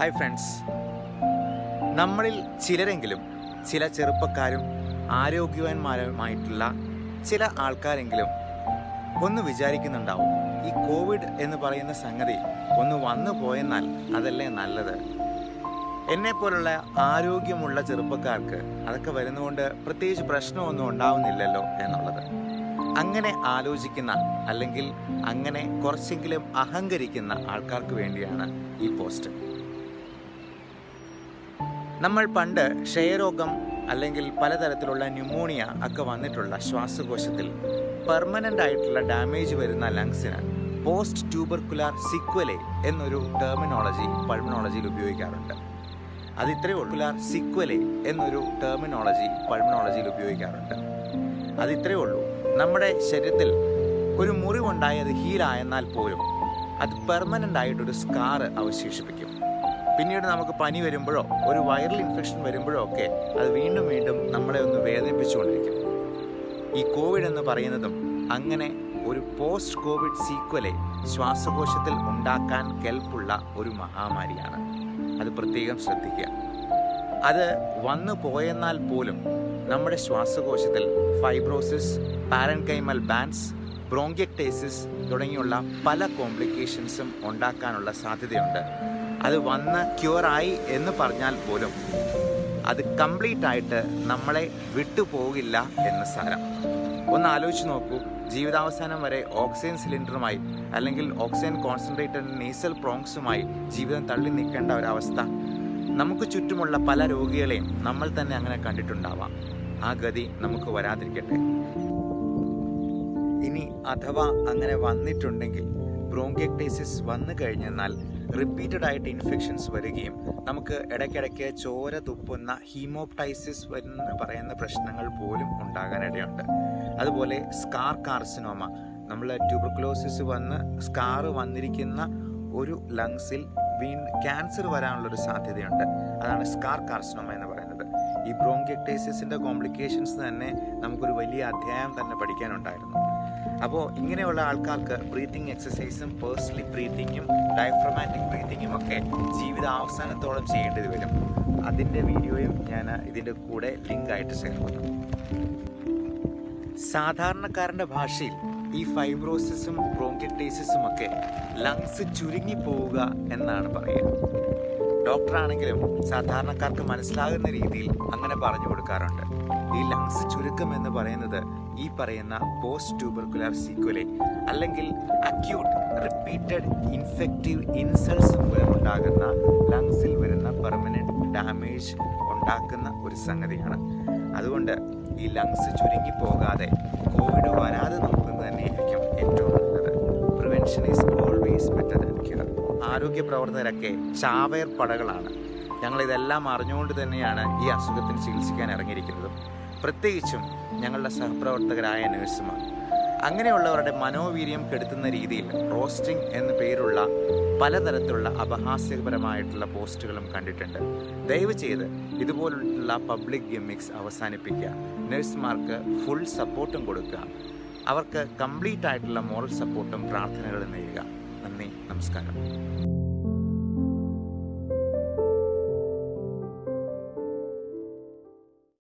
hi friends നമ്മളിൽ ചിലരെങ്കിലും ചില ചെറുപ്പക്കാരും ആരോഗ്യവാന്മാരുമായിട്ടുള്ള ചില ആൾക്കാരെങ്കിലും ഒന്ന് വിചാരിക്കുന്നുണ്ടാവും ഈ കോവിഡ് എന്ന് പറയുന്ന സംഗതി ഒന്ന് വന്നു പോയെന്നാൽ അതല്ലേ നല്ലത് എന്നെപ്പോലുള്ള ആരോഗ്യമുള്ള ചെറുപ്പക്കാർക്ക് അതൊക്കെ വരുന്നതുകൊണ്ട് പ്രത്യേകിച്ച് പ്രശ്നമൊന്നും ഉണ്ടാവുന്നില്ലല്ലോ എന്നുള്ളത് അങ്ങനെ ആലോചിക്കുന്ന അല്ലെങ്കിൽ അങ്ങനെ കുറച്ചെങ്കിലും അഹങ്കരിക്കുന്ന ആൾക്കാർക്ക് വേണ്ടിയാണ് ഈ പോസ്റ്റ് നമ്മൾ പണ്ട് ക്ഷയരോഗം അല്ലെങ്കിൽ പലതരത്തിലുള്ള ന്യൂമോണിയ ഒക്കെ വന്നിട്ടുള്ള ശ്വാസകോശത്തിൽ പെർമനൻ്റ് ആയിട്ടുള്ള ഡാമേജ് വരുന്ന ലങ്സിന് പോസ്റ്റ് ട്യൂബർക്കുലാർ സിക്വലെ എന്നൊരു ടെർമിനോളജി പൾമനോളജിയിൽ ഉപയോഗിക്കാറുണ്ട് അത് ഇത്രയേ ഉള്ളൂ സിക്വലെ എന്നൊരു ടെർമിനോളജി പൾമനോളജിയിൽ ഉപയോഗിക്കാറുണ്ട് അത് ഇത്രയേ ഉള്ളൂ നമ്മുടെ ശരീരത്തിൽ ഒരു മുറിവുണ്ടായത് ഹീലായെന്നാൽ പോലും അത് പെർമനൻ്റ് ആയിട്ടൊരു സ്കാറ് അവശേഷിപ്പിക്കും പിന്നീട് നമുക്ക് പനി വരുമ്പോഴോ ഒരു വൈറൽ ഇൻഫെക്ഷൻ വരുമ്പോഴോ ഒക്കെ അത് വീണ്ടും വീണ്ടും നമ്മളെ ഒന്ന് വേദനിപ്പിച്ചുകൊണ്ടിരിക്കും ഈ കോവിഡ് എന്ന് പറയുന്നതും അങ്ങനെ ഒരു പോസ്റ്റ് കോവിഡ് സീക്വലെ ശ്വാസകോശത്തിൽ ഉണ്ടാക്കാൻ കെൽപ്പുള്ള ഒരു മഹാമാരിയാണ് അത് പ്രത്യേകം ശ്രദ്ധിക്കുക അത് വന്നു പോയെന്നാൽ പോലും നമ്മുടെ ശ്വാസകോശത്തിൽ ഫൈബ്രോസിസ് പാരൻകൈമൽ ബാൻസ് ബ്രോങ്കിയക്ടേസിസ് തുടങ്ങിയുള്ള പല കോംപ്ലിക്കേഷൻസും ഉണ്ടാക്കാനുള്ള സാധ്യതയുണ്ട് അത് വന്ന് ക്യൂറായി എന്ന് പറഞ്ഞാൽ പോലും അത് കംപ്ലീറ്റ് ആയിട്ട് നമ്മളെ വിട്ടുപോകില്ല എന്ന് സാരം ഒന്ന് ആലോചിച്ച് നോക്കൂ ജീവിതാവസാനം വരെ ഓക്സിജൻ സിലിണ്ടറുമായി അല്ലെങ്കിൽ ഓക്സിജൻ കോൺസെൻട്രേറ്റഡ് നേസൽ പ്രോങ്സുമായി ജീവിതം തള്ളി നിൽക്കേണ്ട ഒരവസ്ഥ നമുക്ക് ചുറ്റുമുള്ള പല രോഗികളെയും നമ്മൾ തന്നെ അങ്ങനെ കണ്ടിട്ടുണ്ടാവാം ആ ഗതി നമുക്ക് വരാതിരിക്കട്ടെ ഇനി അഥവാ അങ്ങനെ വന്നിട്ടുണ്ടെങ്കിൽ ബ്രോങ്കിയക്ടൈസിസ് വന്നു കഴിഞ്ഞെന്നാൽ റിപ്പീറ്റഡ് ആയിട്ട് ഇൻഫെക്ഷൻസ് വരികയും നമുക്ക് ഇടയ്ക്കിടയ്ക്ക് ചോര തുപ്പുന്ന ഹീമോപ്റ്റൈസിസ് എന്ന് പറയുന്ന പ്രശ്നങ്ങൾ പോലും ഉണ്ടാകാനിടയുണ്ട് അതുപോലെ സ്കാർ കാർസിനോമ നമ്മൾ ട്യൂബർക്കുലോസിസ് വന്ന് സ്കാർ വന്നിരിക്കുന്ന ഒരു ലങ്സിൽ വീണ്ടും ക്യാൻസർ വരാനുള്ളൊരു സാധ്യതയുണ്ട് അതാണ് സ്കാർ കാർസിനോമ എന്ന് പറയുന്നത് ഈ ബ്രോങ്കിയക്ടൈസിസിൻ്റെ കോംപ്ലിക്കേഷൻസ് തന്നെ നമുക്കൊരു വലിയ അധ്യായം തന്നെ പഠിക്കാനുണ്ടായിരുന്നു അപ്പോൾ ഇങ്ങനെയുള്ള ആൾക്കാർക്ക് ബ്രീത്തിങ് എക്സസൈസും പേഴ്സണലി ബ്രീത്തിങ്ങും ഡയഫ്രമാറ്റിക് ബ്രീത്തിങ്ങും ഒക്കെ ജീവിത അവസാനത്തോളം ചെയ്യേണ്ടത് വരും അതിൻ്റെ വീഡിയോയും ഞാൻ ഇതിൻ്റെ കൂടെ ലിങ്ക് ആയിട്ട് ചേർക്കുന്നു സാധാരണക്കാരൻ്റെ ഭാഷയിൽ ഈ ഫൈബ്രോസിസും ബ്രോങ്കിയറ്റൈസിസും ഒക്കെ ലങ്സ് ചുരുങ്ങി പോവുക എന്നാണ് പറയുക ഡോക്ടറാണെങ്കിലും സാധാരണക്കാർക്ക് മനസ്സിലാകുന്ന രീതിയിൽ അങ്ങനെ പറഞ്ഞു കൊടുക്കാറുണ്ട് ഈ ലങ്സ് ചുരുക്കം എന്ന് പറയുന്നത് ഈ പറയുന്ന പോസ്റ്റ് ട്യൂബർക്കുലർ സീക്വലെ അല്ലെങ്കിൽ അക്യൂട്ട് റിപ്പീറ്റഡ് ഇൻഫെക്റ്റീവ് ഇൻസൾട്ട്സ് ഉണ്ടാകുന്ന ലങ്സിൽ വരുന്ന പെർമനന്റ് ഡാമേജ് ഉണ്ടാക്കുന്ന ഒരു സംഗതിയാണ് അതുകൊണ്ട് ഈ ലങ്സ് ചുരുങ്ങി പോകാതെ കോവിഡ് വരാതെ നോക്കുന്നത് തന്നെയായിരിക്കും ഏറ്റവും നല്ലത് prevention is always better than cure ആരോഗ്യ പ്രവർത്തകരൊക്കെ ചാവേർ പടകളാണ് ഞങ്ങൾ ഇതെല്ലാം അറിഞ്ഞുകൊണ്ട് തന്നെയാണ് ഈ അസുഖത്തിന് ചികിത്സിക്കാൻ ഇറങ്ങിയിരിക്കുന്നതും പ്രത്യേകിച്ചും ഞങ്ങളുടെ സഹപ്രവർത്തകരായ നഴ്സുമാർ അങ്ങനെയുള്ളവരുടെ മനോവീര്യം കെടുത്തുന്ന രീതിയിൽ റോസ്റ്റിംഗ് എന്ന പേരുള്ള പലതരത്തിലുള്ള അപഹാസ്യപരമായിട്ടുള്ള പോസ്റ്റുകളും കണ്ടിട്ടുണ്ട് ദയവ് ചെയ്ത് ഇതുപോലുള്ള പബ്ലിക് ഗെമിക്സ് അവസാനിപ്പിക്കുക നഴ്സുമാർക്ക് ഫുൾ സപ്പോർട്ടും കൊടുക്കുക അവർക്ക് കംപ്ലീറ്റ് ആയിട്ടുള്ള മോറൽ സപ്പോർട്ടും പ്രാർത്ഥനകളും നേരുക നന്ദി നമസ്കാരം